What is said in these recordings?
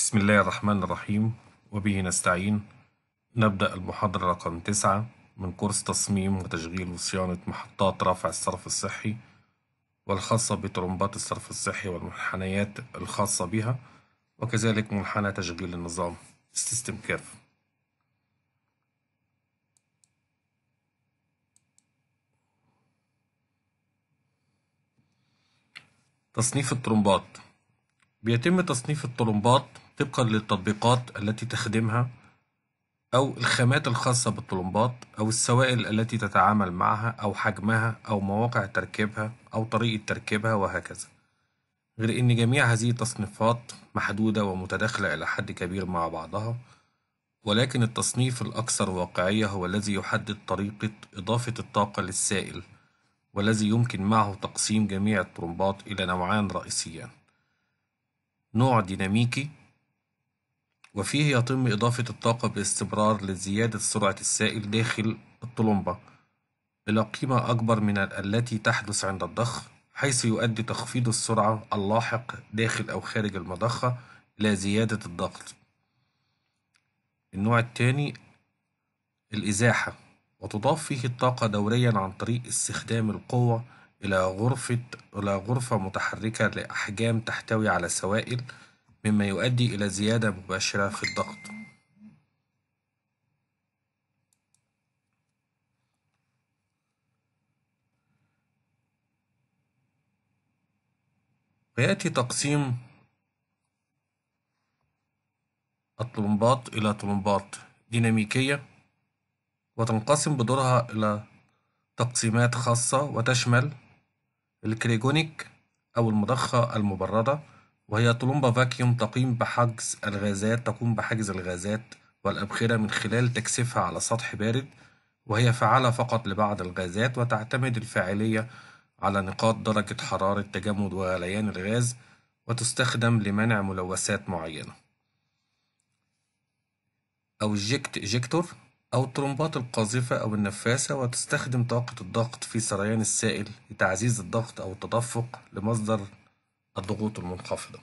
بسم الله الرحمن الرحيم وبه نستعين نبدأ المحاضرة رقم تسعة من كورس تصميم وتشغيل وصيانة محطات رفع الصرف الصحي والخاصة بطرمبات الصرف الصحي والمنحنيات الخاصة بها وكذلك منحنى تشغيل النظام System Curve تصنيف الطرمبات بيتم تصنيف الطرمبات طبقا للتطبيقات التي تخدمها أو الخامات الخاصة بالطلمبات أو السوائل التي تتعامل معها أو حجمها أو مواقع تركيبها أو طريقة تركيبها وهكذا غير أن جميع هذه التصنيفات محدودة ومتداخلة إلى حد كبير مع بعضها ولكن التصنيف الأكثر واقعية هو الذي يحدد طريقة إضافة الطاقة للسائل والذي يمكن معه تقسيم جميع الطرمبات إلى نوعان رئيسيان نوع ديناميكي وفيه يتم إضافة الطاقة باستمرار لزيادة سرعة السائل داخل الطلمبة إلى قيمة أكبر من التي تحدث عند الضخ حيث يؤدي تخفيض السرعة اللاحق داخل أو خارج المضخة إلى زيادة الضغط النوع الثاني الإزاحة وتضاف فيه الطاقة دوريا عن طريق استخدام القوة إلى غرفة إلى غرفة متحركة لأحجام تحتوي على سوائل مما يؤدي إلى زيادة مباشرة في الضغط ويأتي تقسيم الطلمبات إلى طلمبات ديناميكية وتنقسم بدورها إلى تقسيمات خاصة وتشمل الكريجونيك أو المضخة المبردة وهي طلمبة فاكيوم تقوم بحجز الغازات تقوم بحجز الغازات والأبخرة من خلال تكثيفها على سطح بارد وهي فعالة فقط لبعض الغازات وتعتمد الفاعلية على نقاط درجة حرارة تجمد وغليان الغاز وتستخدم لمنع ملوثات معينة أو الجيكت إجيكتور أو الطرمبات القاذفة أو النفاثة وتستخدم طاقة الضغط في سريان السائل لتعزيز الضغط أو التدفق لمصدر الضغوط المنخفضة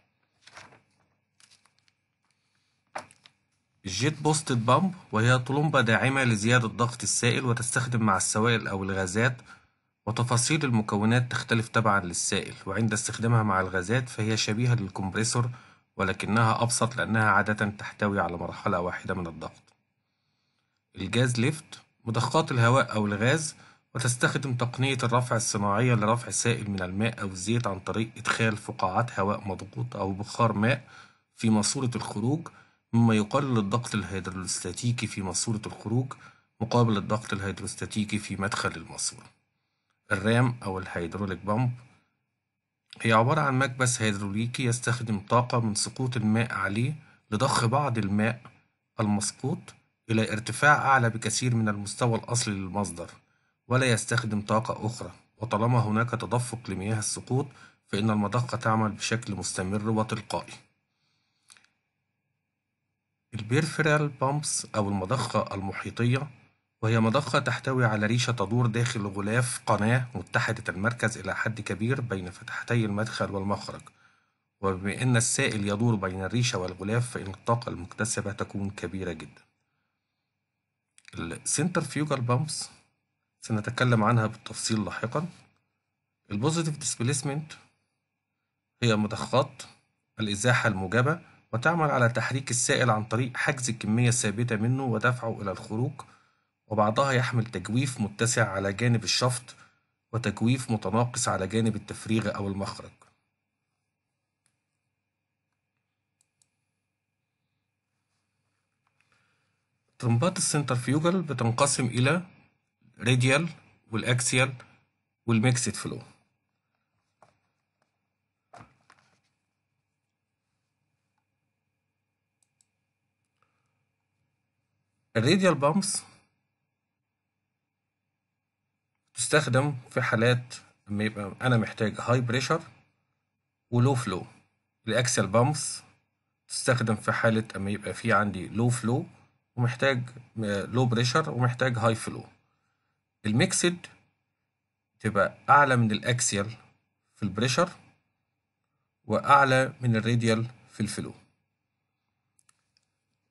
الجيت بوستد بامب وهي طلمبة داعمة لزيادة ضغط السائل وتستخدم مع السوائل أو الغازات وتفاصيل المكونات تختلف تبعا للسائل وعند استخدامها مع الغازات فهي شبيهة للكمبريسور ولكنها أبسط لأنها عادة تحتوي على مرحلة واحدة من الضغط الجاز ليفت مضخات الهواء أو الغاز وتستخدم تقنية الرفع الصناعية لرفع سائل من الماء أو الزيت عن طريق إدخال فقاعات هواء مضغوط أو بخار ماء في ماسورة الخروج مما يقلل الضغط الهيدروستاتيكي في ماسورة الخروج مقابل الضغط الهيدروستاتيكي في مدخل الماسورة الرام أو الهيدروليك بامب هي عبارة عن مكبس هيدروليكي يستخدم طاقة من سقوط الماء عليه لضخ بعض الماء المسقوط إلى ارتفاع أعلى بكثير من المستوى الأصلي للمصدر ولا يستخدم طاقة أخرى وطالما هناك تدفق لمياه السقوط فإن المضخة تعمل بشكل مستمر وتلقائي البيرفيرال بامبس أو المضخة المحيطية وهي مضخة تحتوي على ريشة تدور داخل غلاف قناة متحدة المركز إلى حد كبير بين فتحتي المدخل والمخرج وبما أن السائل يدور بين الريشة والغلاف فإن الطاقة المكتسبة تكون كبيرة جدا السنترفيوجال بامبس سنتكلم عنها بالتفصيل لاحقا البوزيتيف ديسبيسمنت هي مضخات الإزاحة الموجبة وتعمل على تحريك السائل عن طريق حجز كمية ثابتة منه ودفعه إلى الخروج وبعضها يحمل تجويف متسع على جانب الشفط وتجويف متناقص على جانب التفريغ أو المخرج طرمبات السنترفيوجل بتنقسم إلى راديال والأكسيال والميكسد فلو الراديال بامبس تستخدم في حالات لما يبقى أنا محتاج هاي بريشر ولو فلو الأكسيال بامبس تستخدم في حالة أما يبقى في عندي لو فلو ومحتاج لو بريشر ومحتاج هاي فلو الميكسد تبقى أعلى من الأكسيال في البريشر وأعلى من الراديال في الفلو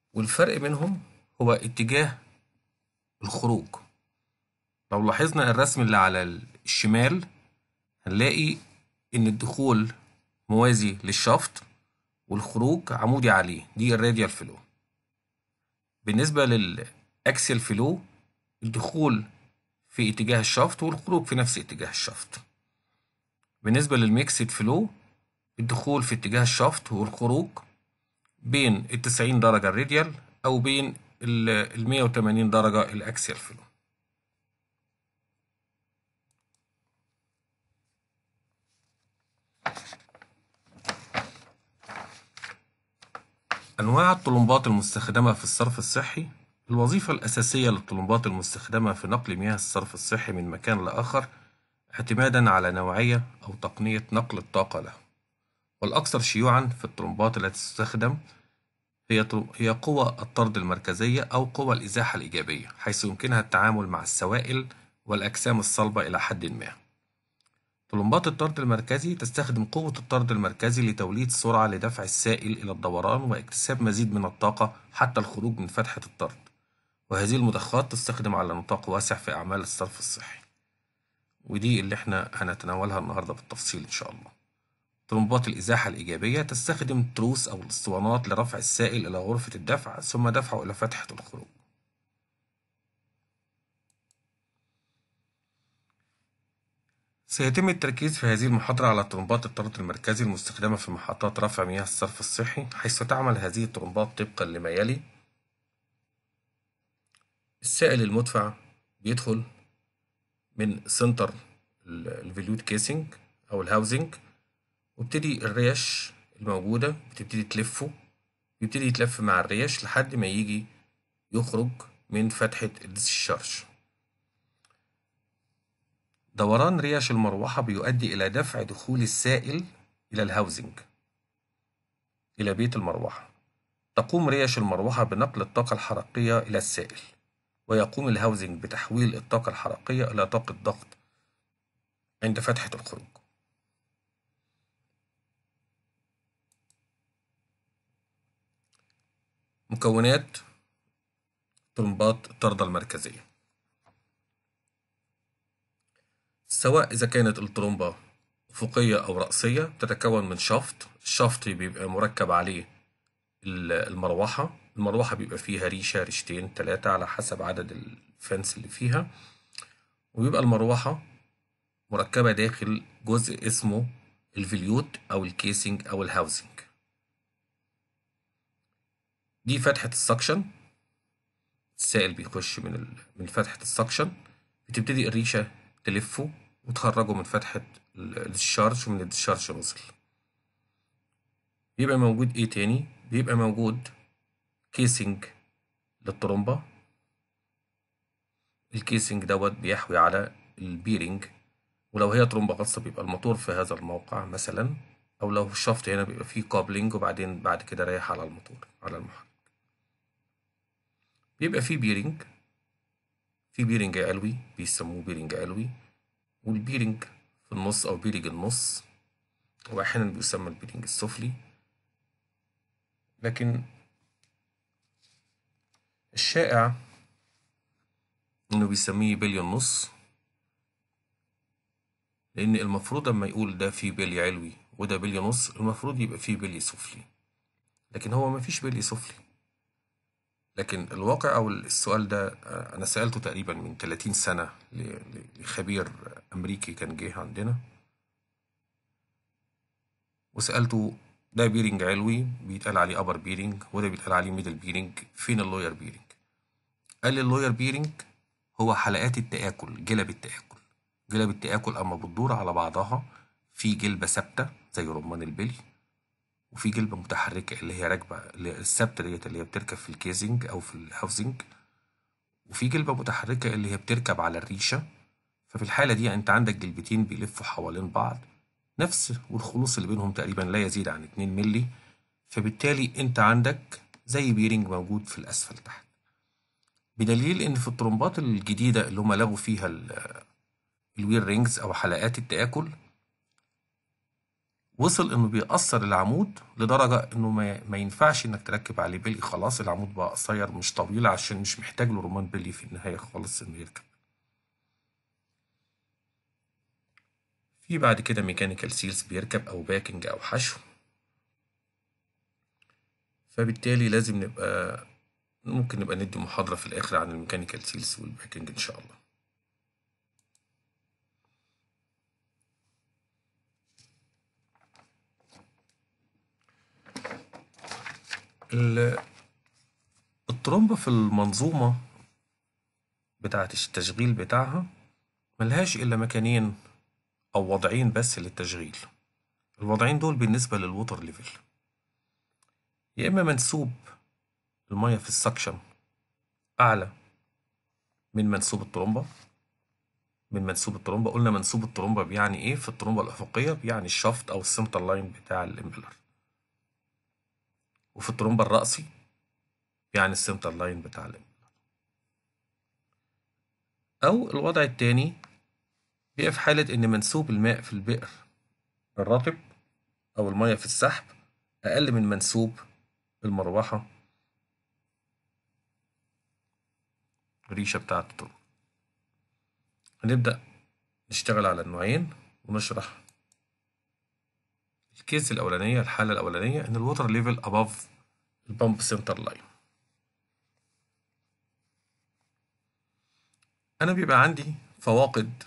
والفرق بينهم هو اتجاه الخروج لو لاحظنا الرسم اللي على الشمال هنلاقي ان الدخول موازي للشافت والخروج عمودي عليه دي الراديال فلو بالنسبة للأكسيال فلو الدخول في اتجاه الشافت والخروج في نفس اتجاه الشافت بالنسبة للميكسد فلو الدخول في اتجاه الشافت والخروج بين التسعين درجة الراديال أو بين المية وتمانين درجة الأكسيال فلو أنواع الطلمبات المستخدمة في الصرف الصحي الوظيفة الأساسية للطلمبات المستخدمة في نقل مياه الصرف الصحي من مكان لآخر اعتمادا على نوعية أو تقنية نقل الطاقة له والأكثر شيوعا في الطلمبات التي تستخدم هي هي قوى الطرد المركزية أو قوى الإزاحة الإيجابية حيث يمكنها التعامل مع السوائل والأجسام الصلبة إلى حد ما طلمبات الطرد المركزي تستخدم قوة الطرد المركزي لتوليد سرعة لدفع السائل إلى الدوران واكتساب مزيد من الطاقة حتى الخروج من فتحة الطرد وهذه المضخات تستخدم على نطاق واسع في أعمال الصرف الصحي ودي اللي احنا هنتناولها النهاردة بالتفصيل إن شاء الله طلمبات الإزاحة الإيجابية تستخدم تروس أو الأسطوانات لرفع السائل إلى غرفة الدفع ثم دفعه إلى فتحة الخروج سيتم التركيز في هذه المحاضرة على طلمبات الطرد المركزي المستخدمة في محطات رفع مياه الصرف الصحي حيث تعمل هذه الطلمبات طبقا لما يلي السائل المدفع بيدخل من سنتر الفيلوت كيسنج أو الهاوزنج وابتدي الريش الموجودة بتبتدي تلفه بيبتدي يتلف مع الريش لحد ما يجي يخرج من فتحة الديسشارج دوران ريش المروحة بيؤدي إلى دفع دخول السائل إلى الهاوزنج إلى بيت المروحة تقوم ريش المروحة بنقل الطاقة الحركية إلى السائل ويقوم الهاوزنج بتحويل الطاقة الحركية إلى طاقة ضغط عند فتحة الخروج مكونات طلمبات الطردة المركزية سواء إذا كانت الطرمبة أفقية أو رأسية تتكون من شافت الشافت بيبقى مركب عليه المروحة المروحة بيبقى فيها ريشة ريشتين تلاتة على حسب عدد الفنس اللي فيها وبيبقى المروحة مركبة داخل جزء اسمه الفليوت أو الكيسنج أو الهاوزنج دي فتحة السكشن السائل بيخش من ال... من فتحة السكشن بتبتدي الريشة تلفه وتخرجه من فتحة الديشارج ومن الديشارج نوزل بيبقى موجود ايه تاني بيبقى موجود كيسنج للطرمبة الكيسنج دوت بيحوي على البيرنج ولو هي طرمبة خاصة بيبقى الموتور في هذا الموقع مثلا أو لو الشفط هنا بيبقى فيه كابلينج وبعدين بعد كده رايح على الموتور على المحرك بيبقى فيه بيرنج في بيرنج علوي بيسموه بيرنج علوي والبيرنج في النص أو بيرنج النص وأحيانا بيسمى البيرنج السفلي لكن الشائع إنه بيسميه بلي النص لأن المفروض لما يقول ده فيه بلي علوي وده بلي نص المفروض يبقى فيه بلي سفلي لكن هو مفيش بلي سفلي لكن الواقع أو السؤال ده أنا سألته تقريبا من 30 سنة لخبير أمريكي كان جه عندنا وسألته ده بيرنج علوي بيتقال عليه أبر بيرنج وده بيتقال عليه ميدل بيرنج فين اللوير بيرنج قال لي اللوير بيرنج هو حلقات التآكل جلب التآكل جلب التآكل أما بتدور على بعضها في جلبة ثابتة زي رمان البلي وفي جلبة متحركة اللي هي راكبة اللي الثابتة ديت اللي هي بتركب في الكيزنج أو في الهاوزنج وفي جلبة متحركة اللي هي بتركب على الريشة ففي الحالة دي أنت عندك جلبتين بيلفوا حوالين بعض نفس والخلوص اللي بينهم تقريبا لا يزيد عن 2 ملي فبالتالي أنت عندك زي بيرنج موجود في الأسفل تحت بدليل إن في الطرمبات الجديدة اللي هما لغوا فيها الوير رينجز أو حلقات التآكل وصل انه بيأثر العمود لدرجة انه ما, ما ينفعش انك تركب عليه بلي خلاص العمود بقى قصير مش طويل عشان مش محتاج له رمان بلي في النهاية خالص انه يركب في بعد كده ميكانيكال سيلز بيركب او باكنج او حشو فبالتالي لازم نبقى ممكن نبقى ندي محاضرة في الآخر عن الميكانيكال سيلز والباكنج إن شاء الله الترومبة في المنظومة بتاعة التشغيل بتاعها ملهاش إلا مكانين أو وضعين بس للتشغيل الوضعين دول بالنسبة للوتر ليفل يا إما منسوب المية في السكشن أعلى من منسوب الطرمبة من منسوب الطرمبة قلنا منسوب الطرمبة بيعني إيه في الطرمبة الأفقية بيعني الشافت أو السنتر لاين بتاع الإمبلر وفي الطرمبة الرأسي يعني السنتر لاين بتاع الإمبلر أو الوضع التاني بيبقى في حالة إن منسوب الماء في البئر الرطب أو المية في السحب أقل من منسوب المروحة الريشة بتاعة الطرق هنبدأ نشتغل على النوعين ونشرح الكيس الأولانية الحالة الأولانية إن الوتر ليفل above البامب سنتر لاين أنا بيبقى عندي فواقد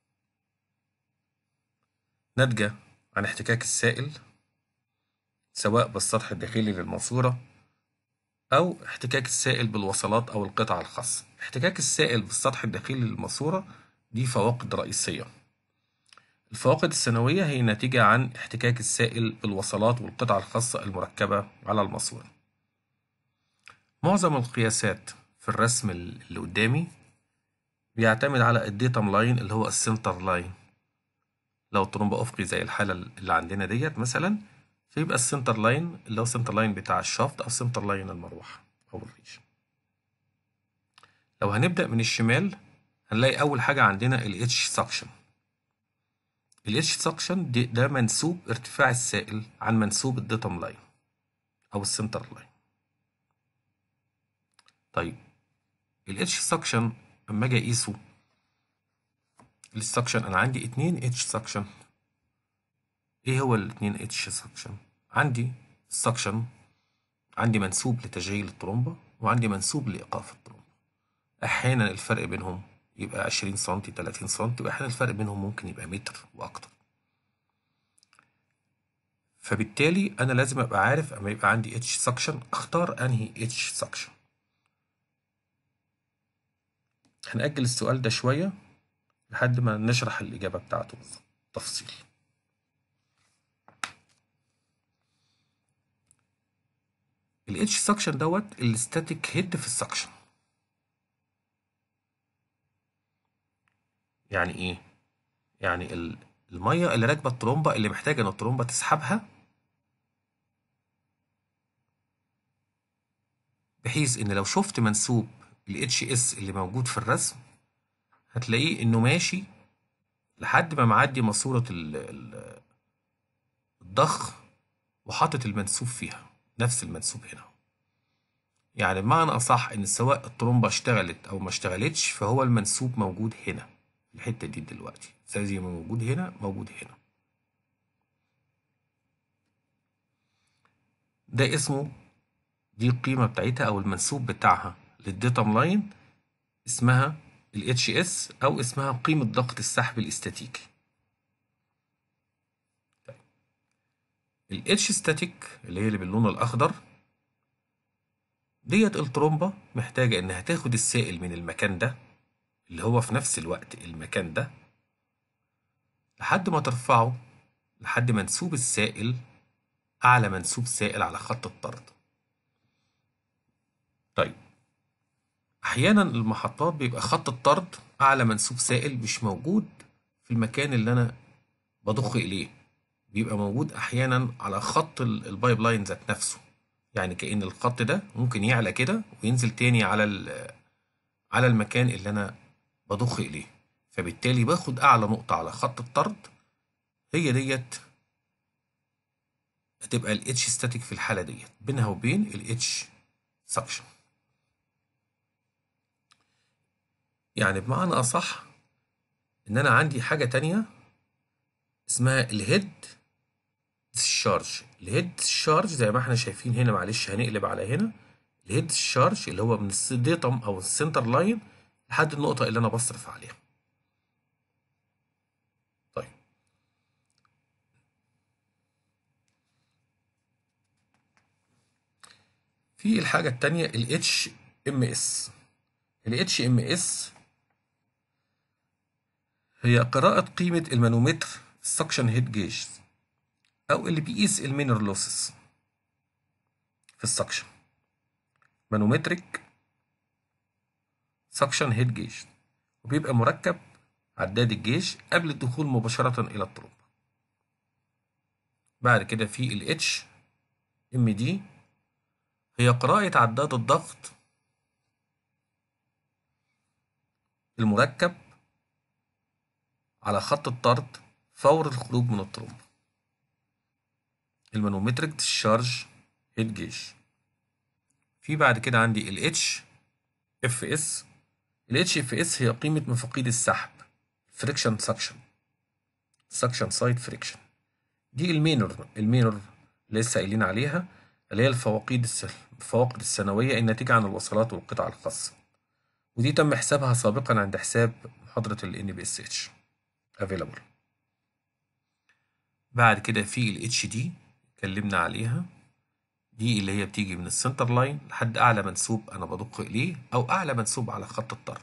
ناتجة عن احتكاك السائل سواء بالسطح الداخلي للماسورة أو احتكاك السائل بالوصلات أو القطع الخاصة احتكاك السائل بالسطح الداخلي للماسورة دي فواقد رئيسية الفواقد السنوية هي ناتجة عن احتكاك السائل بالوصلات والقطع الخاصة المركبة على الماسورة معظم القياسات في الرسم اللي قدامي بيعتمد على الديتام لاين اللي هو السنتر لاين لو الطرمبة أفقي زي الحالة اللي عندنا ديت مثلا فيبقى السنتر لاين اللي هو السنتر لاين بتاع الشافت أو السنتر لاين المروحة أو الريش لو هنبدأ من الشمال هنلاقي أول حاجة عندنا ال H suction ال H suction ده منسوب ارتفاع السائل عن منسوب الديتم لاين أو السنتر لاين طيب ال H suction لما أجي أقيسه السكشن أنا عندي اتنين H suction ايه هو الاتنين اتش سكشن عندي السكشن عندي منسوب لتشغيل الطرمبة وعندي منسوب لإيقاف الطرمبة أحيانا الفرق بينهم يبقى عشرين سنتي تلاتين سنتي وأحيانا الفرق بينهم ممكن يبقى متر وأكتر فبالتالي أنا لازم أبقى عارف أما يبقى عندي اتش سكشن أختار أنهي اتش سكشن هنأجل السؤال ده شوية لحد ما نشرح الإجابة بتاعته بالتفصيل الاتش سكشن دوت الستاتيك هيد في السكشن يعني ايه يعني الميه اللي راكبه الترومبه اللي محتاجه ان الترومبه تسحبها بحيث ان لو شفت منسوب الاتش اس اللي موجود في الرسم هتلاقيه انه ماشي لحد ما معدي ماسوره الضخ وحاطط المنسوب فيها نفس المنسوب هنا يعني بمعنى أصح إن سواء الطرمبة اشتغلت أو ما اشتغلتش فهو المنسوب موجود هنا الحتة دي دلوقتي زي ما موجود هنا موجود هنا ده اسمه دي القيمة بتاعتها أو المنسوب بتاعها للديتام لاين اسمها ال HS أو اسمها قيمة ضغط السحب الاستاتيكي ال H static اللي هي اللي باللون الأخضر ديت الترومبة محتاجة إنها تاخد السائل من المكان ده اللي هو في نفس الوقت المكان ده لحد ما ترفعه لحد منسوب السائل أعلى منسوب سائل على خط الطرد طيب أحيانا المحطات بيبقى خط الطرد أعلى منسوب سائل مش موجود في المكان اللي أنا بضخ إليه بيبقى موجود أحيانا على خط البايب لاين ذات نفسه يعني كأن الخط ده ممكن يعلى كده وينزل تاني على على المكان اللي أنا بضخ إليه فبالتالي باخد أعلى نقطة على خط الطرد هي ديت هتبقى ال H static في الحالة ديت بينها وبين ال H suction يعني بمعنى أصح إن أنا عندي حاجة تانية اسمها الهيد discharge الهيد discharge زي ما احنا شايفين هنا معلش هنقلب على هنا الهيد discharge اللي هو من الديتم أو السنتر لاين لحد النقطة اللي أنا بصرف عليها طيب في الحاجة التانية ال HMS ال HMS هي قراءة قيمة المانومتر السكشن هيد جيج أو اللي بيقيس المينر لوسز في السكشن مانومتريك سكشن هيد جيج وبيبقى مركب عداد الجيش قبل الدخول مباشرة إلى الطرمبة بعد كده في ال H ام دي هي قراءة عداد الضغط المركب على خط الطرد فور الخروج من الطرمبة المانومتريك ديشارج هيد جيج في بعد كده عندي ال H اف اس ال H اف اس هي قيمة مفاقيد السحب فريكشن سكشن سكشن سايد فريكشن دي المينور المينور اللي لسه قايلين عليها اللي هي الفواقيد الس... الفواقد السنوية الناتجة عن الوصلات والقطع الخاصة ودي تم حسابها سابقا عند حساب محاضرة ال NBSH available بعد كده في ال HD اتكلمنا عليها دي اللي هي بتيجي من السنتر لاين لحد أعلى منسوب أنا بدق إليه أو أعلى منسوب على خط الطرد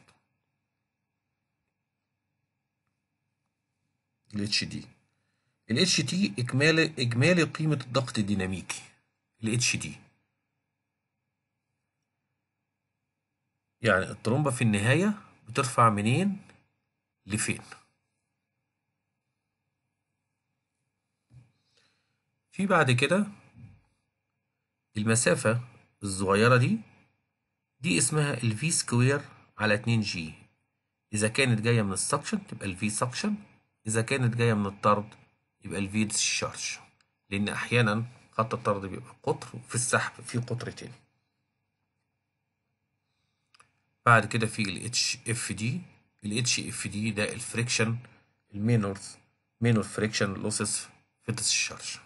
ال HD ال HT إجمالي إجمالي قيمة الضغط الديناميكي ال HD يعني الطرمبة في النهاية بترفع منين لفين في بعد كده المسافة الصغيرة دي دي اسمها ال V سكوير على 2 G إذا كانت جاية من السكشن تبقى ال V سكشن إذا كانت جاية من الطرد يبقى ال V discharge لأن أحيانا خط الطرد بيبقى قطر وفي السحب في قطر تاني بعد كده في ال HFD ال HFD ده الفريكشن المينور مينور فريكشن لوسز في الديسشارج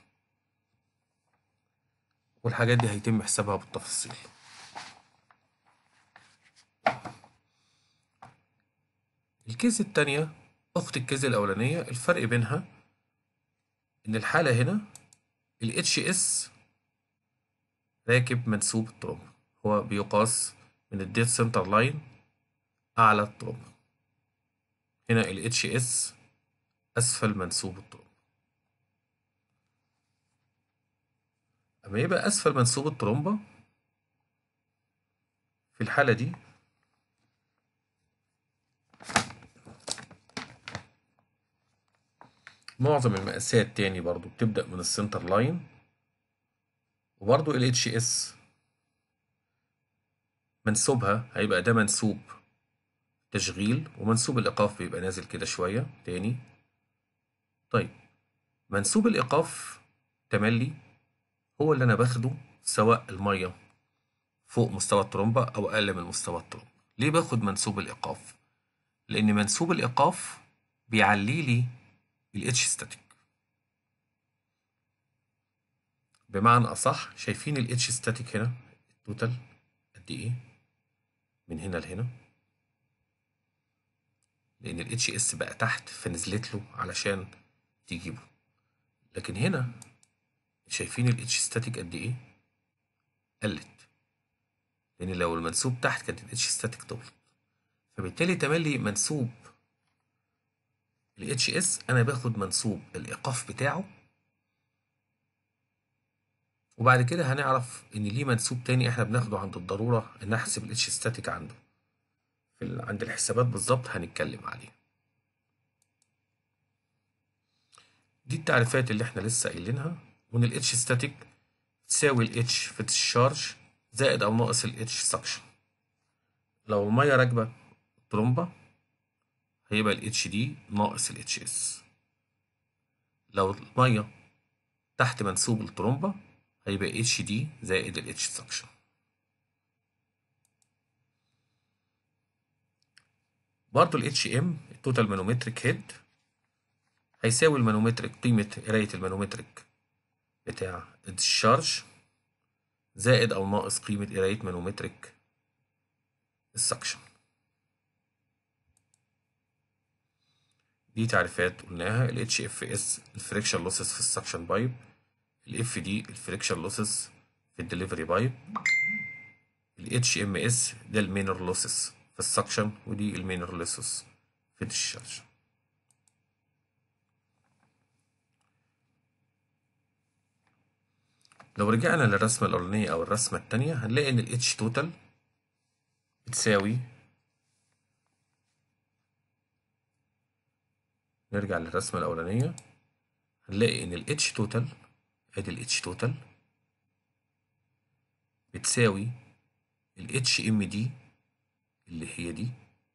والحاجات دي هيتم حسابها بالتفصيل الكيس التانية أخت الكيس الأولانية الفرق بينها إن الحالة هنا ال HS راكب منسوب الترومبة هو بيقاس من الديت سنتر لاين أعلى الترومبة هنا ال HS أسفل منسوب الترومبة أما يبقى أسفل منسوب الترومبة في الحالة دي معظم المقاسات تاني برضو بتبدأ من السنتر لاين وبرضو ال HS منسوبها هيبقى ده منسوب تشغيل ومنسوب الإيقاف بيبقى نازل كده شوية تاني طيب منسوب الإيقاف تملي هو اللي أنا باخده سواء المية فوق مستوى الترومبة أو أقل من مستوى الترومبة ليه باخد منسوب الإيقاف؟ لأن منسوب الإيقاف بيعلي لي ال H ستاتيك بمعنى أصح شايفين ال H ستاتيك هنا التوتال قد إيه من هنا لهنا لأن ال HS بقى تحت فنزلت له علشان تجيبه لكن هنا شايفين ال H ستاتيك قد إيه قلت لأن لو المنسوب تحت كانت ال H ستاتيك طولت فبالتالي تملي منسوب ال HS أنا باخد منسوب الإيقاف بتاعه وبعد كده هنعرف إن ليه منسوب تاني إحنا بناخده عند الضرورة إن أحسب ال H ستاتيك عنده في ال... عند الحسابات بالظبط هنتكلم عليه دي التعريفات اللي إحنا لسه قايلينها وإن ال H ستاتيك تساوي ال H في الشارج زائد أو ناقص ال H سكشن لو المية راكبة ترومبة هيبقى ال HD ناقص ال HS لو المية تحت منسوب الترومبة هيبقى اتش دي زائد الاتش سكشن برضه الاتش ام التوتال مانومتريك هيد هيساوي المانومتريك قيمة قراية المانومتريك بتاع الديscharge زائد أو ناقص قيمة قراية مانومتريك السكشن دي تعريفات قلناها ال HFS الفريكشن لوسز في السكشن بايب ال FD الفريكشن لوسز في الدليفري بايب ال HMS ده المينر لوسز في السكشن ودي المينر لوسز في الديscharge لو رجعنا للرسمة الأولانية أو الرسمة التانية هنلاقي إن ال H توتال بتساوي نرجع للرسمة الأولانية هنلاقي إن ال H توتال أدي ال H توتال بتساوي ال H ام دي اللي هي دي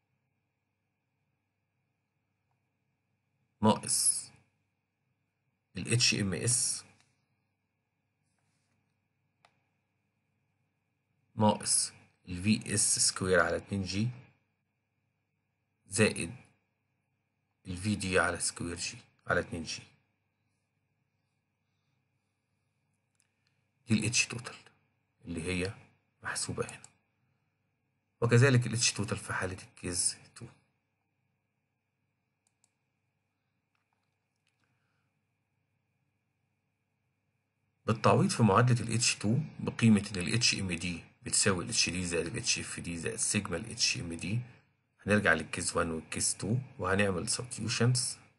ناقص ال H ام اس ناقص ال في اس سكوير على 2 جي زائد ال في دي على سكوير جي على 2 جي دي الاتش توتال اللي هي محسوبة هنا وكذلك الاتش توتال في حالة الكيز 2 بالتعويض في معادلة ال H2 بقيمة إن ال HMD بتساوي ال HD زائد ال HFD زائد سيجما ال HMD هنرجع للكيس 1 والكيس 2 وهنعمل substitutions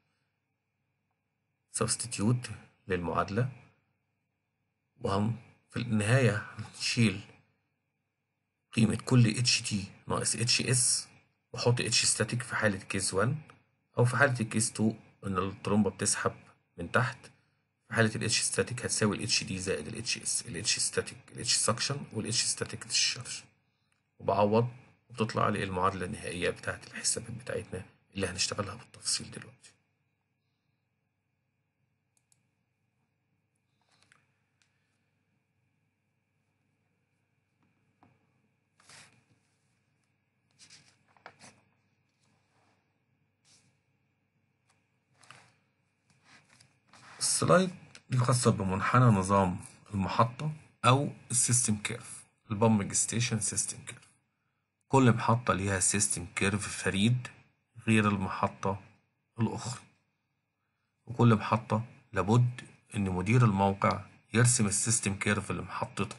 substitute للمعادلة وهم في النهاية هنشيل قيمة كل HT ناقص HS وأحط H static في حالة كيس 1 أو في حالة الكيس 2 إن الترومبة بتسحب من تحت في حالة ال H static هتساوي ال HD زائد ال HS ال H static ال H suction وال H static discharge وبعوض وبتطلع لي المعادلة النهائية بتاعة الحسابات بتاعتنا اللي هنشتغلها بالتفصيل دلوقتي السلايد دي خاصة بمنحنى نظام المحطة أو السيستم كيرف البامبنج ستيشن سيستم كيرف كل محطة ليها سيستم كيرف فريد غير المحطة الأخرى وكل محطة لابد إن مدير الموقع يرسم السيستم كيرف لمحطته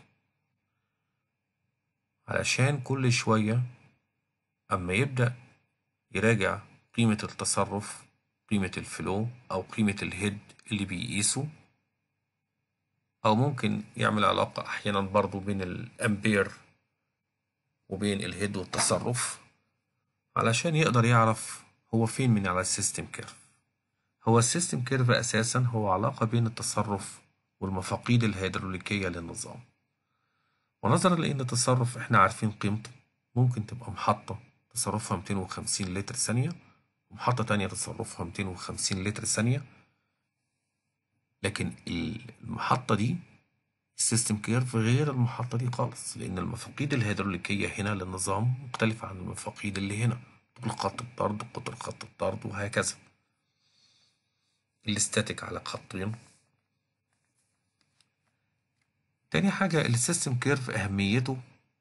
علشان كل شوية أما يبدأ يراجع قيمة التصرف قيمة الفلو أو قيمة الهيد اللي بيقيسه أو ممكن يعمل علاقة أحيانا برضو بين الأمبير وبين الهيد والتصرف علشان يقدر يعرف هو فين من على السيستم كيرف هو السيستم كيرف أساسا هو علاقة بين التصرف والمفاقيد الهيدروليكية للنظام ونظرا لأن التصرف احنا عارفين قيمته ممكن تبقى محطة تصرفها 250 لتر ثانية ومحطة تانية تصرفها 250 لتر ثانية لكن المحطة دي السيستم كيرف غير المحطة دي خالص لأن المفاقيد الهيدروليكية هنا للنظام مختلفة عن المفاقيد اللي هنا طول خط الطرد قطر خط الطرد وهكذا الاستاتيك على خطين تاني حاجة السيستم كيرف أهميته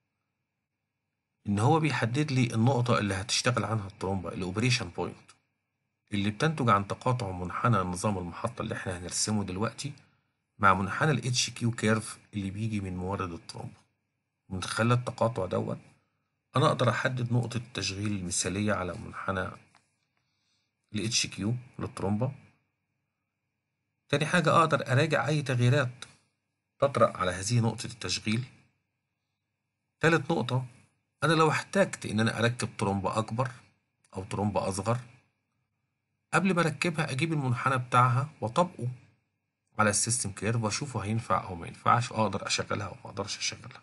إن هو بيحدد لي النقطة اللي هتشتغل عنها الترومبة الأوبريشن بوينت اللي بتنتج عن تقاطع منحنى نظام المحطة اللي احنا هنرسمه دلوقتي مع منحنى ال HQ كيرف اللي بيجي من مورد الترومبة من خلال التقاطع دوت أنا أقدر أحدد نقطة التشغيل المثالية على منحنى ال HQ للترومبة تاني حاجة أقدر أراجع أي تغييرات تطرأ على هذه نقطة التشغيل تالت نقطة أنا لو احتجت إن أنا أركب ترومبة أكبر أو ترومبة أصغر قبل ما أركبها أجيب المنحنى بتاعها وأطبقه على السيستم كيرف وأشوفه هينفع أو ما ينفعش وأقدر أشغلها أو ما أقدرش أشغلها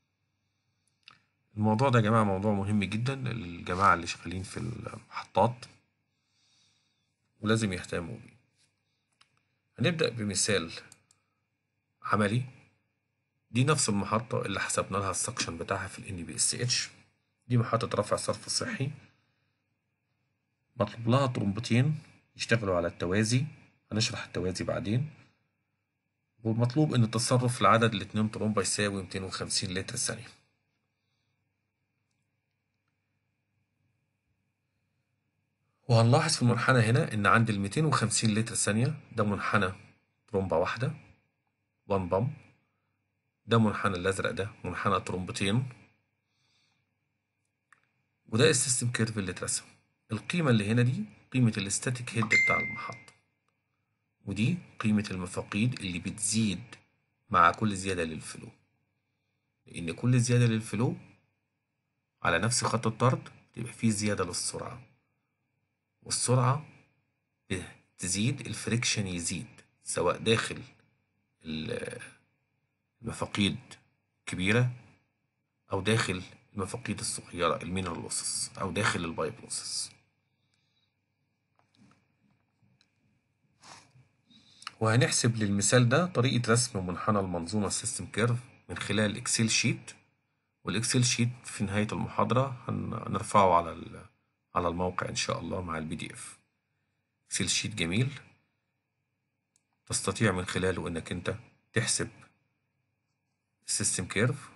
الموضوع ده يا جماعة موضوع مهم جدا للجماعة اللي شغالين في المحطات ولازم يهتموا بيه هنبدأ بمثال عملي دي نفس المحطة اللي حسبنا لها السكشن بتاعها في ال NBSH دي محطة رفع صرف صحي مطلوب لها طرمبتين يشتغلوا على التوازي هنشرح التوازي بعدين والمطلوب ان التصرف لعدد الاتنين طرمبة يساوي 250 لتر ثانية وهنلاحظ في المنحنى هنا ان عند ال 250 لتر ثانية ده منحنى طرمبة واحدة 1 بامب ده منحنى الازرق ده منحنى طرمبتين وده السيستم كيرف اللي اترسم القيمة اللي هنا دي قيمة الاستاتيك هيد بتاع المحطة ودي قيمة المفاقيد اللي بتزيد مع كل زيادة للفلو لأن كل زيادة للفلو على نفس خط الطرد تبقى فيه زيادة للسرعة والسرعة تزيد الفريكشن يزيد سواء داخل المفاقيد كبيرة أو داخل المفاقيد الصغيرة المينرال لوسس أو داخل البايب لوسس وهنحسب للمثال ده طريقة رسم منحنى المنظومة سيستم كيرف من خلال اكسل شيت والاكسل شيت في نهاية المحاضرة هنرفعه على على الموقع ان شاء الله مع البي دي اف اكسل شيت جميل تستطيع من خلاله انك انت تحسب السيستم كيرف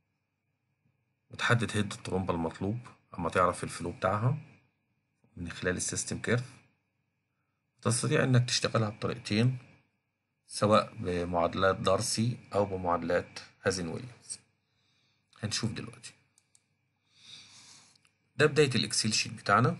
وتحدد هيد الطرمبة المطلوب اما تعرف الفلو بتاعها من خلال السيستم كيرف تستطيع انك تشتغلها بطريقتين سواء بمعادلات دارسي أو بمعادلات هازن ويليامز هنشوف دلوقتي ده بداية الإكسل شيت بتاعنا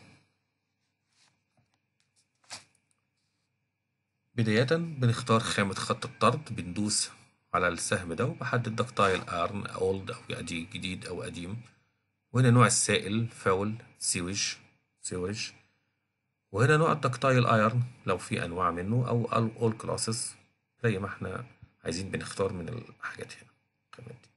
بداية بنختار خامة خط الطرد بندوس على السهم ده وبحدد دكتايل ارن اولد او جديد او قديم وهنا نوع السائل فاول سيوج سيوج وهنا نوع الدكتايل ايرن لو في انواع منه او اول كلاسز زي ما احنا عايزين بنختار من الحاجات هنا الخامات دي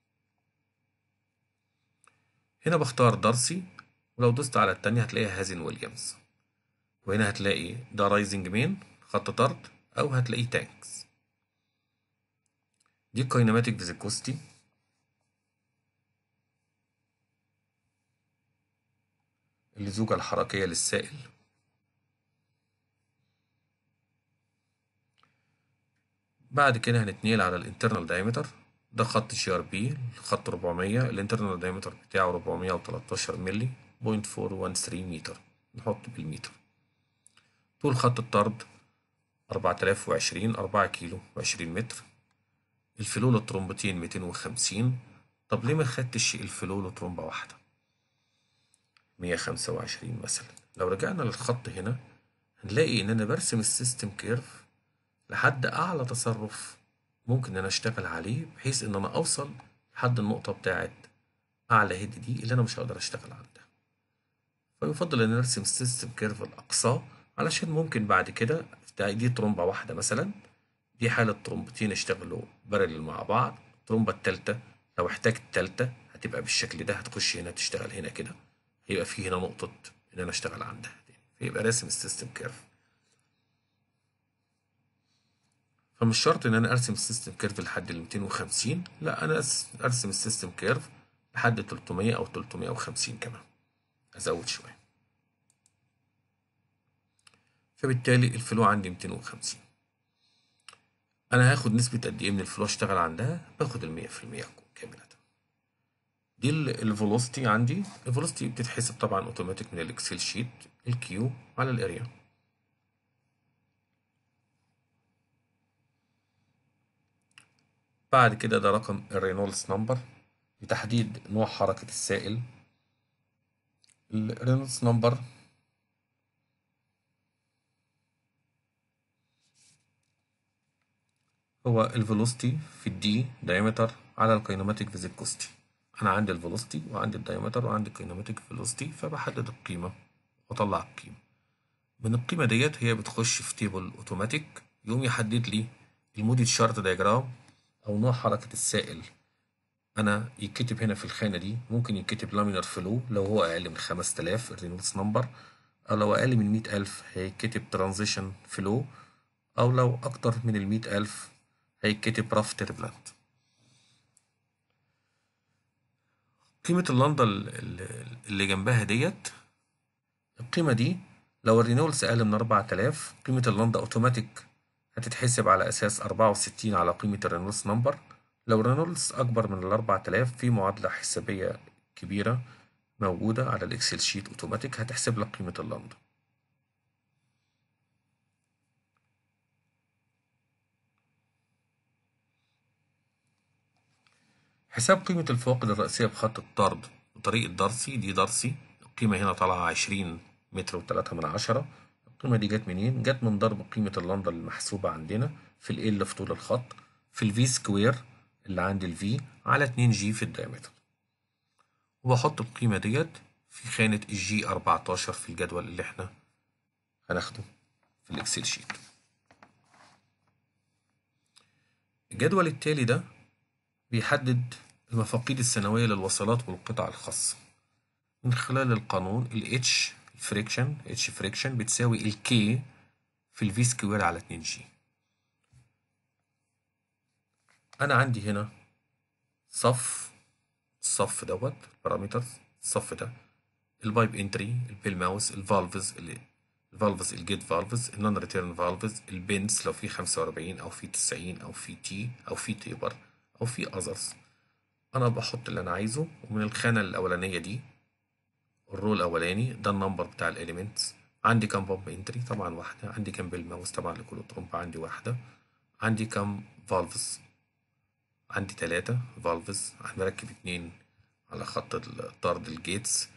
هنا بختار دارسي ولو دوست على التانية هتلاقيها هازن ويليامز وهنا هتلاقي ده رايزنج مين خط طرد أو هتلاقيه تانكس دي كايناماتيك فيزيكوستي اللزوجة الحركية للسائل بعد كده هنتنقل على الانترنال دايمتر ده خط شي ار بي خط 400 الانترنال دايمتر بتاعه 413 ملي 0.413 متر نحط بالمتر طول خط الطرد 4020 4 كيلو و20 متر الفلول الترومبتين 250 طب ليه ما خدتش الفلول ترومبة واحدة 125 مثلا لو رجعنا للخط هنا هنلاقي ان انا برسم السيستم كيرف لحد اعلى تصرف ممكن ان انا اشتغل عليه بحيث ان انا اوصل لحد النقطة بتاعت اعلى هيد دي اللي انا مش هقدر اشتغل عندها فيفضل ان ارسم سيستم كيرف الاقصى علشان ممكن بعد كده دي ترومبة واحدة مثلا دي حالة ترومبتين اشتغلوا بارلل مع بعض الترومبة التالتة لو احتاجت تالتة هتبقى بالشكل ده هتخش هنا تشتغل هنا كده هيبقى في هنا نقطة ان انا اشتغل عندها فيبقى راسم السيستم كيرف فمش شرط ان انا ارسم السيستم كيرف لحد ال 250 لا انا ارسم السيستم كيرف لحد 300 او 350 كمان ازود شويه فبالتالي الفلو عندي 250 انا هاخد نسبة قد ايه من الفلو اشتغل عندها باخد ال 100% كاملة دي الفيلوسيتي عندي الفيلوسيتي بتتحسب طبعا اوتوماتيك من الاكسل شيت الكيو على الاريا بعد كده ده رقم الرينولدز نمبر لتحديد نوع حركة السائل الرينولدز نمبر هو الفيلوسيتي في الدي دايمتر على الكينوماتيك فيزيكوستي انا عندي الفيلوسيتي وعندي الدايمتر وعندي الكينوماتيك فيلوسيتي فبحدد القيمة واطلع القيمة من القيمة ديت هي بتخش في تيبل اوتوماتيك يقوم يحدد لي المودي شارت دايجرام او نوع حركة السائل انا يتكتب هنا في الخانة دي ممكن يتكتب لامينر فلو لو هو اقل من 5000 الرينولدز نمبر او لو اقل من 100000 هيتكتب ترانزيشن فلو او لو اكتر من ال 100000 هيتكتب راف تربلانت قيمة اللندا ال- ال- اللي جنبها ديت القيمة دي لو الرينولدز أقل من 4000 قيمة اللندا أوتوماتيك هتتحسب على أساس 64 على قيمة الرينولدز نمبر لو الرينولدز أكبر من ال 4000 في معادلة حسابية كبيرة موجودة على الإكسل شيت أوتوماتيك هتحسب لك قيمة اللندا حساب قيمة الفواقد الرئيسية بخط الطرد بطريقة دارسي دي دارسي القيمة هنا طالعة عشرين متر وتلاتة من عشرة القيمة دي جت منين؟ جت من ضرب قيمة اللندا المحسوبة عندنا في ال اللي في طول الخط في الفي سكوير اللي عند الفي على 2 جي في الدايمتر وبحط القيمة ديت في خانة الجي 14 في الجدول اللي احنا هناخده في الاكسل شيت الجدول التالي ده بيحدد المفاقيد السنوية للوصلات والقطع الخاصة من خلال القانون ال H الفريكشن H فريكشن بتساوي ال K في ال V سكوير على 2 G أنا عندي هنا صف الصف دوت بارامترز الصف ده البايب انتري البيل ماوس الفالفز الفالفز الجيت فالفز النون ريتيرن فالفز البنس لو في 45 او في 90 او في تي او في تيبر او في اذرز انا بحط اللي انا عايزه ومن الخانه الاولانيه دي الرو الاولاني ده النمبر بتاع الاليمنتس عندي كام بامب انتري طبعا واحده عندي كام بيل ماوس طبعا لكل ترومب عندي واحده عندي كام فالفز عندي ثلاثة فالفز هنركب اتنين على خط الطرد الجيتس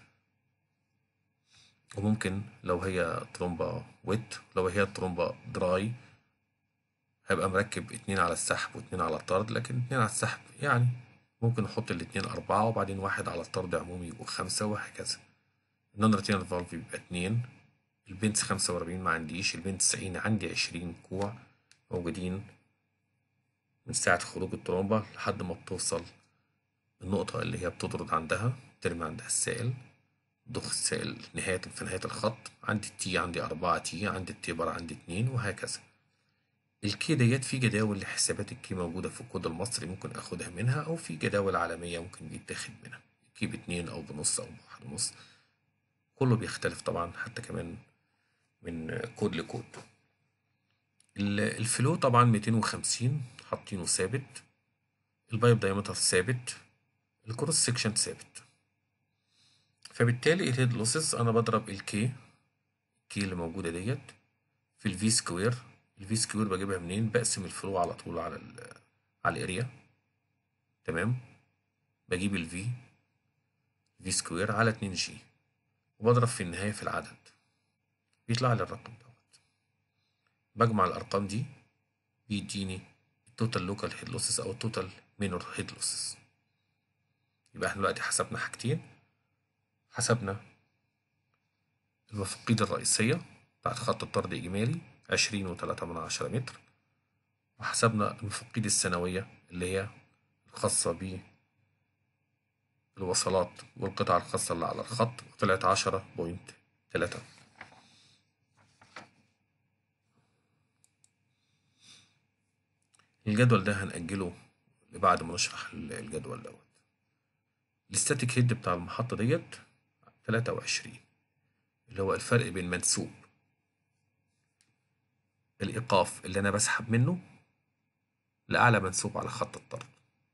وممكن لو هي ترومبا ويت لو هي ترومبا دراي هبقى مركب اتنين على السحب واتنين على الطرد لكن اتنين على السحب يعني ممكن نحط الاتنين أربعة وبعدين واحد على الطرد عمومي يبقوا خمسة وهكذا النون ريتينال فالف يبقى اتنين البنت خمسة وأربعين ما عنديش البنت تسعين عندي عشرين كوع موجودين من ساعة خروج الترومبة لحد ما بتوصل النقطة اللي هي بتطرد عندها ترمي عندها السائل ضخ السائل نهاية في نهاية الخط عندي التي عندي أربعة تي عندي التيبر عندي اتنين وهكذا الكي ديت في جداول لحسابات الكي موجودة في الكود المصري ممكن اخدها منها او في جداول عالمية ممكن يتاخد منها الكي باتنين او بنص او بواحد ونص كله بيختلف طبعا حتى كمان من كود لكود الفلو طبعا 250 حاطينه ثابت البايب دايمتر ثابت الكروس سيكشن ثابت فبالتالي الهيد لوسز انا بضرب الكي الكي اللي موجودة ديت في الفي سكوير الفي سكوير بجيبها منين بقسم الفلو على طول على ال على الاريا تمام بجيب الفي في سكوير على 2 جي وبضرب في النهاية في العدد بيطلع لي الرقم دوت بجمع الأرقام دي بيديني التوتال لوكال هيد لوسز أو التوتال مينور هيد لوسز يبقى احنا دلوقتي حسبنا حاجتين حسبنا المفاقيد الرئيسية بتاعت خط الطرد إجمالي عشرين وتلاتة من عشرة متر وحسبنا المفاقيد السنوية اللي هي الخاصة بالوصلات والقطع الخاصة اللي على الخط وطلعت عشرة بوينت تلاتة الجدول ده هنأجله لبعد ما نشرح الجدول دوت الستاتيك هيد بتاع المحطة ديت تلاتة وعشرين اللي هو الفرق بين منسوب الإيقاف اللي أنا بسحب منه لأعلى منسوب على خط الطرد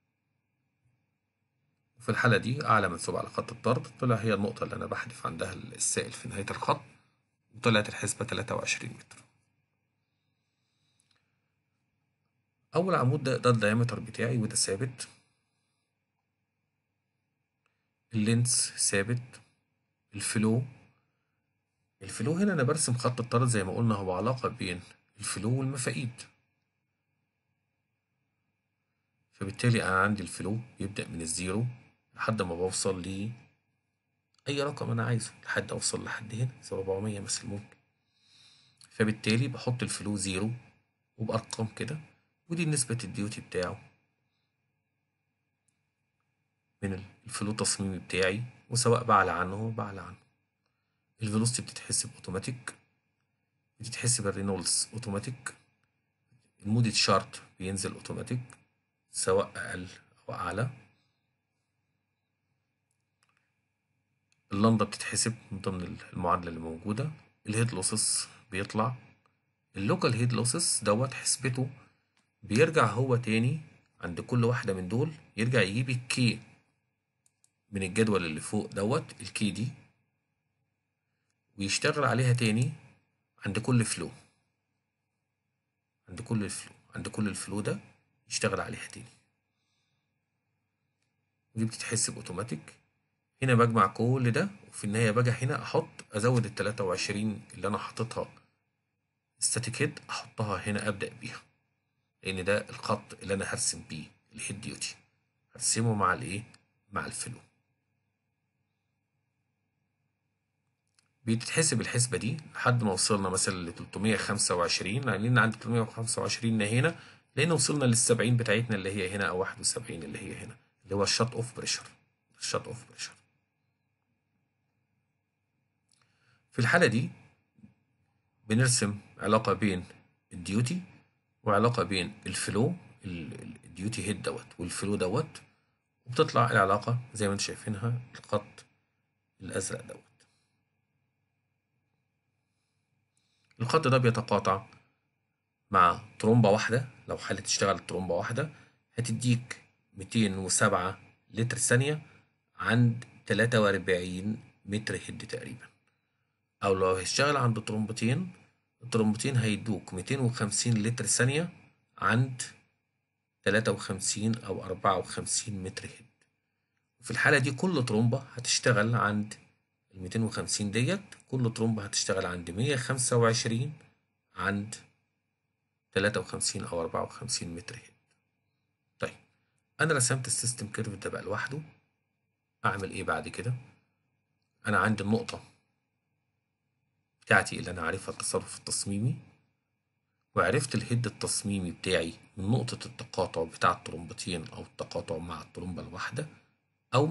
وفي الحالة دي أعلى منسوب على خط الطرد طلع هي النقطة اللي أنا بحذف عندها السائل في نهاية الخط وطلعت الحسبة تلاتة وعشرين متر أول عمود ده, ده الديامتر بتاعي وده ثابت اللينس ثابت الفلو الفلو هنا أنا برسم خط الطرد زي ما قلنا هو علاقة بين الفلو والمفاقيد فبالتالي أنا عندي الفلو يبدأ من الزيرو لحد ما بوصل ل أي رقم أنا عايزه لحد أوصل لحد هنا سبعمية مثلا ممكن فبالتالي بحط الفلو زيرو وبأرقام كده ودي نسبة الديوتي بتاعه من الفلو تصميمي بتاعي وسواء بعلى عنه بعلى عنه الفيلوسيتي بتتحسب اوتوماتيك بتتحسب الرينولدز اوتوماتيك المودي شارت بينزل اوتوماتيك سواء اقل او اعلى اللمبة بتتحسب من ضمن المعادلة اللي موجودة الهيد لوسس بيطلع اللوكال هيد لوسس دوت حسبته بيرجع هو تاني عند كل واحدة من دول يرجع يجيب الكي من الجدول اللي فوق دوت الكي دي ويشتغل عليها تاني عند كل فلو عند كل الفلو عند كل الفلو ده يشتغل عليها تاني ودي بتتحسب اوتوماتيك هنا بجمع كل ده وفي النهاية باجي هنا أحط أزود التلاتة وعشرين اللي أنا حاططها ستاتيك هيد أحطها هنا أبدأ بيها لأن ده الخط اللي أنا هرسم بيه الهيد ديوتي هرسمه مع الإيه؟ مع الفلو بتتحسب الحسبة دي لحد ما وصلنا مثلا ل 325 لأن عند 325 هنا لأن وصلنا لل 70 بتاعتنا اللي هي هنا أو 71 اللي هي هنا اللي هو الشات أوف بريشر الشات أوف بريشر في الحالة دي بنرسم علاقة بين الديوتي وعلاقة بين الفلو الديوتي هيد دوت والفلو دوت وبتطلع العلاقة زي ما انتم شايفينها الخط الأزرق دوت الخط ده بيتقاطع مع ترومبة واحدة لو حالة تشتغل ترومبة واحدة هتديك 207 لتر ثانية عند 43 متر هيد تقريبا أو لو هيشتغل عند ترومبتين الترومبتين هيدوك 250 لتر ثانية عند 53 أو 54 متر هيد وفي الحالة دي كل ترومبة هتشتغل عند ال 250 ديت كل ترومبة هتشتغل عند 125 عند 53 أو 54 متر هيد طيب أنا رسمت السيستم كيرف ده بقى لوحده أعمل إيه بعد كده؟ أنا عندي النقطة بتاعتي اللي أنا عارفها التصرف التصميمي وعرفت الهيد التصميمي بتاعي من نقطة التقاطع بتاع الترومبتين أو التقاطع مع الترومبة الواحدة أو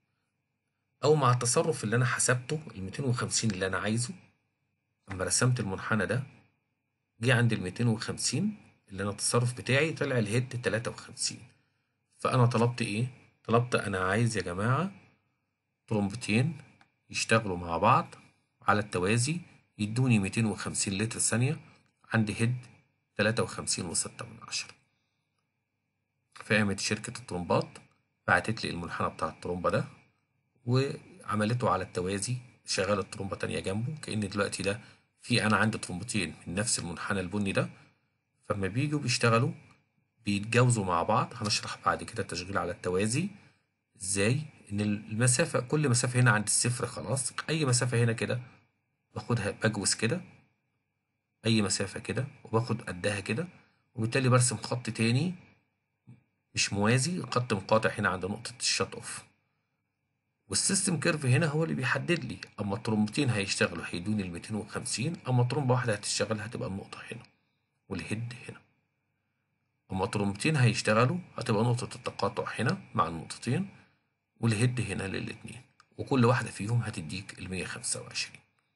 أو مع التصرف اللي أنا حسبته ال 250 اللي أنا عايزه أما رسمت المنحنى ده جه عند ال 250 اللي أنا التصرف بتاعي طلع الهيد 53 فأنا طلبت إيه؟ طلبت أنا عايز يا جماعة ترومبتين يشتغلوا مع بعض على التوازي يدوني 250 لتر ثانية عندي هيد 53 وستة من عشرة فقامت شركة الترومبات بعتت لي المنحنى بتاع الترومبة ده وعملته على التوازي شغلت ترومبة تانية جنبه كأن دلوقتي ده في أنا عندي ترومبتين من نفس المنحنى البني ده فلما بيجوا بيشتغلوا بيتجاوزوا مع بعض هنشرح بعد كده التشغيل على التوازي ازاي ان المسافة كل مسافة هنا عند الصفر خلاص اي مسافة هنا كده باخدها بجوز كده اي مسافة كده وباخد قدها كده وبالتالي برسم خط تاني مش موازي خط مقاطع هنا عند نقطة الشات اوف والسيستم كيرف هنا هو اللي بيحدد لي اما الترومبتين هيشتغلوا هيدوني ال 250 اما ترومبة واحدة هتشتغل هتبقى النقطة هنا والهيد هنا اما ترومبتين هيشتغلوا هتبقى نقطة التقاطع هنا مع النقطتين والهيد هنا للاتنين وكل واحدة فيهم هتديك ال 125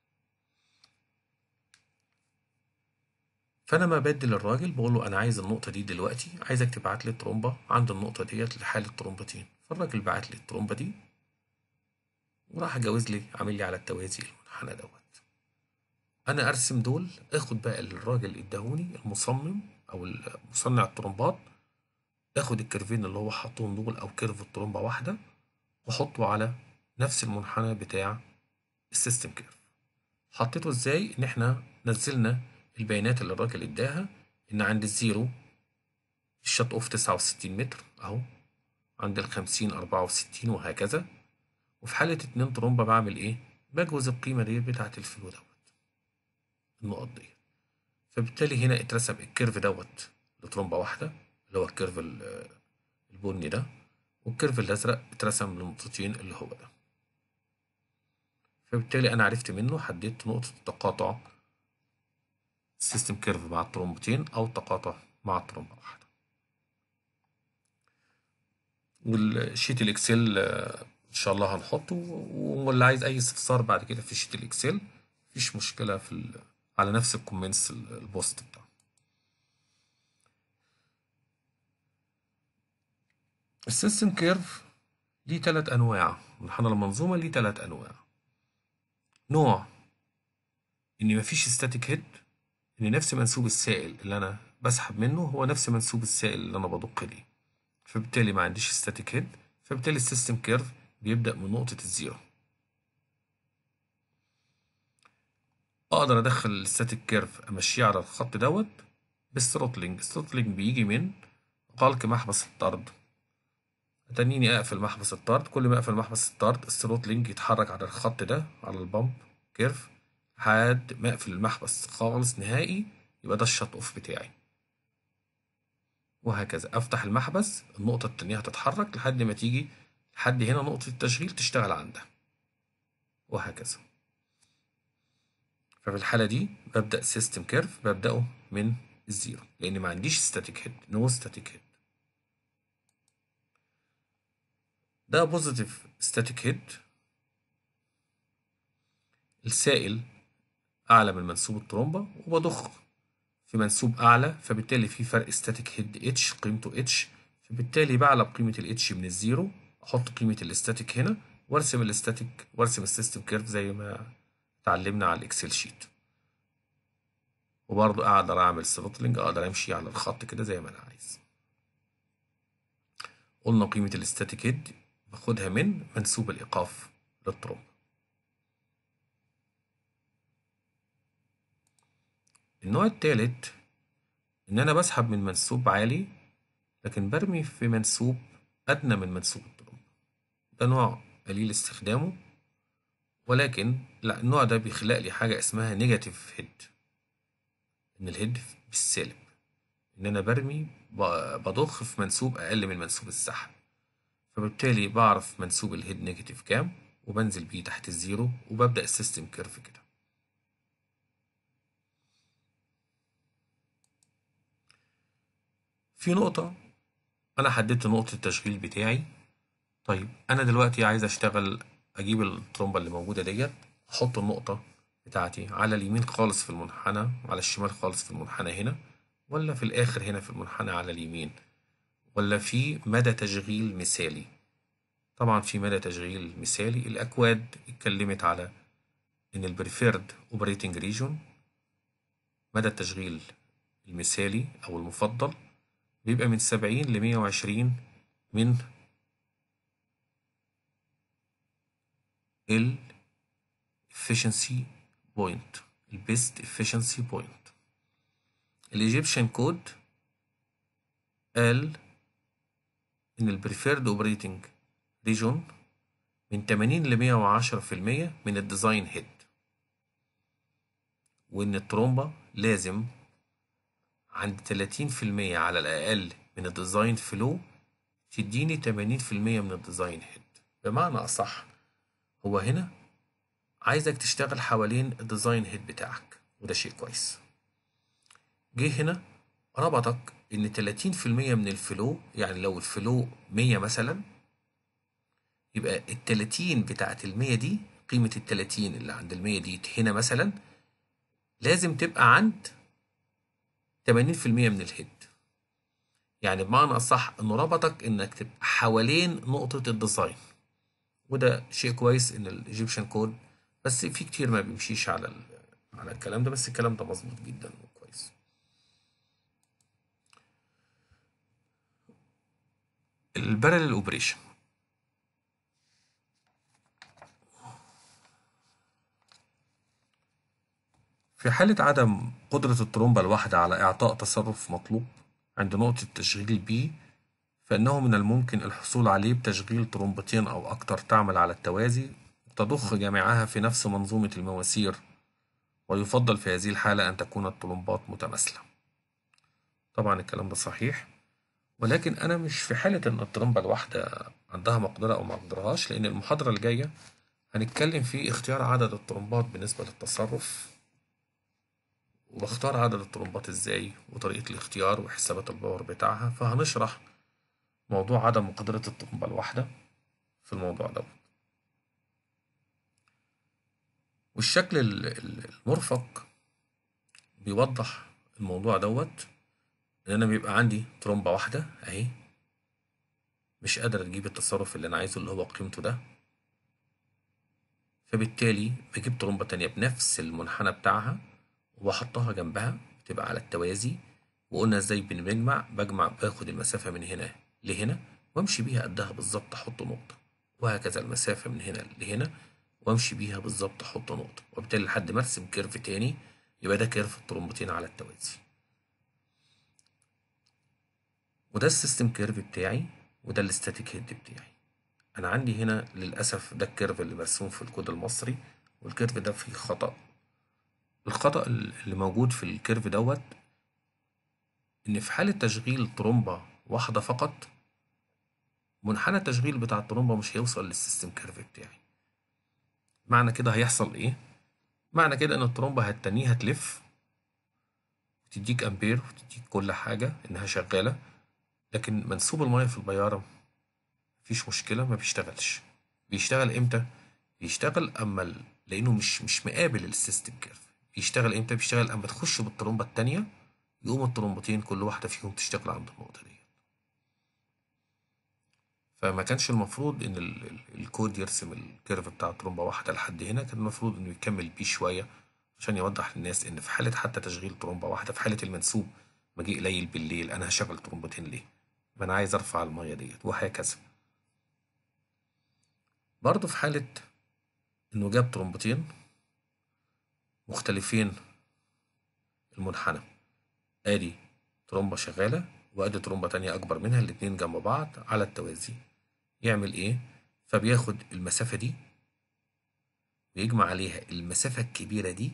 فانا ما بدي للراجل بقول له انا عايز النقطة دي دلوقتي عايزك تبعت لي ترومبة عند النقطة ديت لحالة ترومبتين فالراجل بعت لي الترومبة دي وراح جاوز لي عامل لي على التوازي المنحنى دوت انا ارسم دول اخد بقى الراجل اداهوني المصمم او مصنع الترومبات اخد الكيرفين اللي هو حطهم دول او كيرف الترومبه واحده واحطه على نفس المنحنى بتاع السيستم كيرف حطيته ازاي ان احنا نزلنا البيانات اللي الراجل اداها ان عند الزيرو الشات اوف 69 متر اهو عند الخمسين أربعة وستين وهكذا وفي حالة اتنين ترومبة بعمل ايه؟ بجوز القيمة دي بتاعة الفلو دوت النقط دي فبالتالي هنا اترسم الكيرف دوت لترومبة واحدة اللي هو الكيرف البني ده والكيرف الأزرق اترسم لنقطتين اللي هو ده فبالتالي أنا عرفت منه حددت نقطة التقاطع السيستم كيرف مع الترومبتين أو التقاطع مع الترومبة واحدة والشيت الإكسل إن شاء الله هنحطه واللي عايز أي استفسار بعد كده في شيت الإكسل مفيش مشكلة في على نفس الكومنتس البوست بتاعه السيستم كيرف ليه تلات أنواع منحنى المنظومة ليه تلات أنواع نوع إن مفيش ستاتيك هيد إن نفس منسوب السائل اللي أنا بسحب منه هو نفس منسوب السائل اللي أنا بضخ ليه فبالتالي ما عنديش ستاتيك هيد فبالتالي السيستم كيرف بيبدأ من نقطة الزيرو أقدر أدخل الستاتيك كيرف أمشيه على الخط دوت بالثروتلينج الثروتلينج بيجي من غلق محبس الطرد تنيني اقفل محبس الطرد كل ما اقفل محبس الطرد الثروتلينج يتحرك على الخط ده على البامب كيرف لحد ما اقفل المحبس خالص نهائي يبقى ده الشط اوف بتاعي وهكذا افتح المحبس النقطة التانية هتتحرك لحد ما تيجي لحد هنا نقطة التشغيل تشتغل عندها وهكذا ففي الحالة دي ببدأ سيستم كيرف ببدأه من الزيرو لأن ما عنديش ستاتيك هيد نو ستاتيك هيد ده بوزيتيف ستاتيك هيد السائل أعلى من منسوب الترومبة وبضخ في منسوب أعلى فبالتالي في فرق ستاتيك هيد اتش قيمته اتش فبالتالي بعلى بقيمة الاتش من الزيرو أحط قيمة الاستاتيك هنا وارسم الاستاتيك وارسم السيستم كيرف زي ما اتعلمنا على الإكسل شيت وبرضه أقدر أعمل ثروتلينج أقدر أمشي على الخط كده زي ما أنا عايز قلنا قيمة الاستاتيك هيد باخدها من منسوب الإيقاف للترومبة النوع التالت إن أنا بسحب من منسوب عالي لكن برمي في منسوب أدنى من منسوب الترومبة ده نوع قليل استخدامه ولكن لا النوع ده بيخلق لي حاجة اسمها نيجاتيف هيد إن الهيد بالسالب إن أنا برمي بضخ في منسوب أقل من منسوب السحب فبالتالي بعرف منسوب الهيد نيجاتيف كام وبنزل بيه تحت الزيرو وببدأ السيستم كيرف كده في نقطة أنا حددت نقطة التشغيل بتاعي طيب أنا دلوقتي عايز أشتغل أجيب الترومبة اللي موجودة ديت أحط النقطة بتاعتي على اليمين خالص في المنحنى وعلى الشمال خالص في المنحنى هنا ولا في الآخر هنا في المنحنى على اليمين ولا في مدى تشغيل مثالي طبعا في مدى تشغيل مثالي الأكواد اتكلمت على إن البريفيرد اوبريتنج ريجون مدى التشغيل المثالي أو المفضل بيبقى من سبعين لمية وعشرين من ال efficiency point ال best efficiency point الإيجيبشن كود قال إن ال preferred operating region من 80 ل 110 في المية من الديزاين هيد وإن الترومبة لازم عند 30 في المية على الأقل من الديزاين فلو تديني 80 في المية من الديزاين هيد بمعنى أصح هو هنا عايزك تشتغل حوالين الديزاين هيد بتاعك وده شيء كويس جه هنا ربطك ان 30% من الفلو يعني لو الفلو 100 مثلا يبقى ال 30 بتاعت ال 100 دي قيمة ال 30 اللي عند ال 100 دي هنا مثلا لازم تبقى عند 80% من الهيد يعني بمعنى أصح إنه ربطك إنك تبقى حوالين نقطة الديزاين وده شيء كويس إن الإيجيبشن كود بس في كتير ما بيمشيش على على الكلام ده بس الكلام ده مظبوط جدا وكويس البارلل اوبريشن في حالة عدم قدرة الترومبة الواحدة على إعطاء تصرف مطلوب عند نقطة تشغيل B فإنه من الممكن الحصول عليه بتشغيل ترومبتين أو أكثر تعمل على التوازي تضخ جميعها في نفس منظومة المواسير ويفضل في هذه الحالة أن تكون الطلمبات متماثلة طبعا الكلام ده صحيح ولكن أنا مش في حالة إن الطلمبة الواحدة عندها مقدرة أو ما عندهاش لأن المحاضرة الجاية هنتكلم في اختيار عدد الطلمبات بالنسبة للتصرف وبختار عدد الطلمبات ازاي وطريقة الاختيار وحسابات الباور بتاعها فهنشرح موضوع عدم قدرة الطلمبة الواحدة في الموضوع دوت والشكل المرفق بيوضح الموضوع دوت ان انا بيبقى عندي ترومبة واحدة اهي مش قادرة تجيب التصرف اللي أنا عايزه اللي هو قيمته ده فبالتالي بجيب طرمبة تانية بنفس المنحنى بتاعها وبحطها جنبها تبقى على التوازي وقلنا ازاي بنجمع بجمع باخد المسافة من هنا لهنا وامشي بيها قدها بالظبط احط نقطة وهكذا المسافة من هنا لهنا وامشي بيها بالظبط احط نقطة وبالتالي لحد ما ارسم كيرف تاني يبقى ده كيرف الطرمبتين على التوازي وده السيستم كيرف بتاعي وده الاستاتيك هيد بتاعي انا عندي هنا للاسف ده الكيرف اللي مرسوم في الكود المصري والكيرف ده فيه خطأ الخطأ اللي موجود في الكيرف دوت ان في حالة تشغيل طرمبة واحدة فقط منحنى التشغيل بتاع الطرمبة مش هيوصل للسيستم كيرف بتاعي معنى كده هيحصل ايه معنى كده ان الطرمبة هتنيها تلف وتديك امبير وتديك كل حاجة انها شغالة لكن منسوب المية في البيارة مفيش مشكلة ما بيشتغلش بيشتغل امتى بيشتغل اما ال... لانه مش مش مقابل السيستم كيرف بيشتغل امتى بيشتغل اما تخش بالطرمبة التانية يقوم الطرمبتين كل واحدة فيهم تشتغل عند النقطة دي فما كانش المفروض ان ال- ال- الكود يرسم الكيرف بتاع طرمبة واحدة لحد هنا كان المفروض انه يكمل بيه شوية عشان يوضح للناس ان في حالة حتى تشغيل طرمبة واحدة في حالة المنسوب مجيء قليل بالليل انا هشغل طرمبتين ليه ما انا عايز ارفع المية ديت وهكذا برضه في حالة انه جاب طرمبتين مختلفين المنحنى ادي طرمبة شغالة وادي طرمبة تانية اكبر منها الاتنين جنب بعض على التوازي يعمل ايه فبياخد المسافة دي ويجمع عليها المسافة الكبيرة دي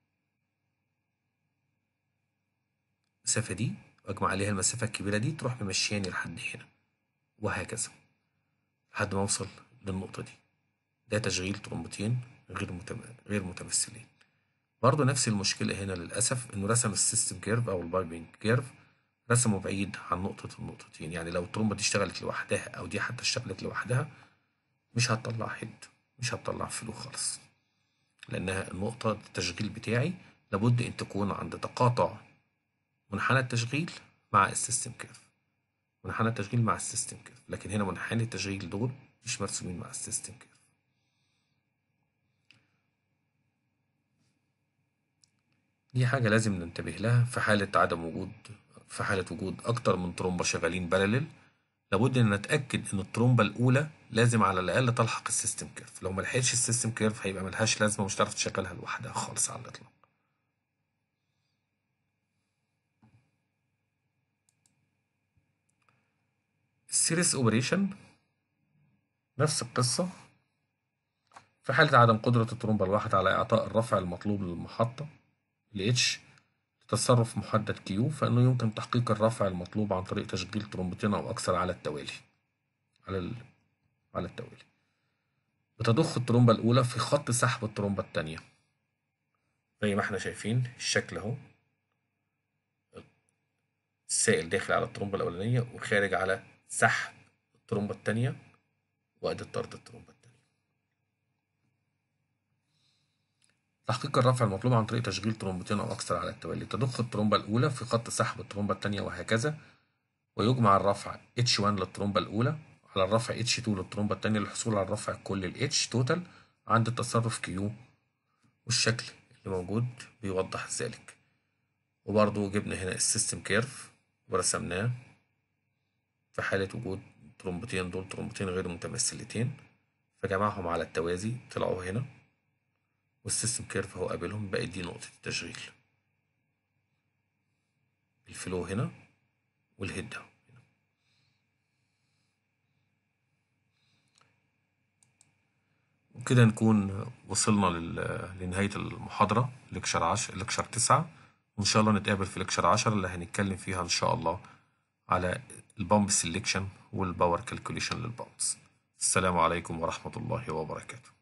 المسافة دي واجمع عليها المسافة الكبيرة دي تروح ممشياني لحد هنا وهكذا لحد ما اوصل للنقطة دي ده تشغيل طرمبتين غير متم... غير متمثلين برضه نفس المشكلة هنا للأسف إنه رسم السيستم كيرف أو البايبنج كيرف رسمه بعيد عن نقطة النقطتين يعني لو الترومبة دي اشتغلت لوحدها أو دي حتى اشتغلت لوحدها مش هتطلع هيد مش هتطلع فلو خالص لأنها النقطة التشغيل بتاعي لابد أن تكون عند تقاطع منحنى التشغيل مع السيستم كيرف منحنى التشغيل مع السيستم كيرف لكن هنا منحنى التشغيل دول مش مرسومين مع السيستم كيرف دي حاجة لازم ننتبه لها في حالة عدم وجود في حالة وجود أكتر من ترومبة شغالين بارلل لابد إن نتأكد إن الترومبة الأولى لازم على الأقل تلحق السيستم كيرف لو ملحقتش السيستم كيرف هيبقى ملهاش لازمة ومش هتعرف تشغلها لوحدها خالص على الإطلاق السيريس اوبريشن نفس القصة في حالة عدم قدرة الترومبة الواحدة على إعطاء الرفع المطلوب للمحطة ل H لتصرف محدد كيو فإنه يمكن تحقيق الرفع المطلوب عن طريق تشغيل ترومبتين أو أكثر على التوالي على ال... على التوالي بتضخ الترومبة الأولى في خط سحب الترومبة التانية زي ما احنا شايفين الشكل أهو السائل داخل على الترومبة الأولانية وخارج على سحب الترومبة التانية وأدي طرد الترومبة التانية تحقيق الرفع المطلوب عن طريق تشغيل ترومبتين أو أكثر على التوالي تضخ الترومبة الأولى في خط سحب الترومبة التانية وهكذا ويجمع الرفع H1 للترومبة الأولى على الرفع H2 للترومبة التانية للحصول على الرفع الكلي ال H توتال عند التصرف Q والشكل اللي موجود بيوضح ذلك وبرضه جبنا هنا السيستم كيرف ورسمناه في حالة وجود ترومبتين دول ترومبتين غير متمثلتين فجمعهم على التوازي طلعوا هنا والسيستم كيرف هو قابلهم بقت دي نقطة التشغيل الفلو هنا والهيد اهو هنا وكده نكون وصلنا لل- لنهاية المحاضرة لكشر عشر لكشر تسعة وإن شاء الله نتقابل في لكشر عشرة اللي هنتكلم فيها إن شاء الله على البامب سيلكشن والباور كالكوليشن للبامبس السلام عليكم ورحمة الله وبركاته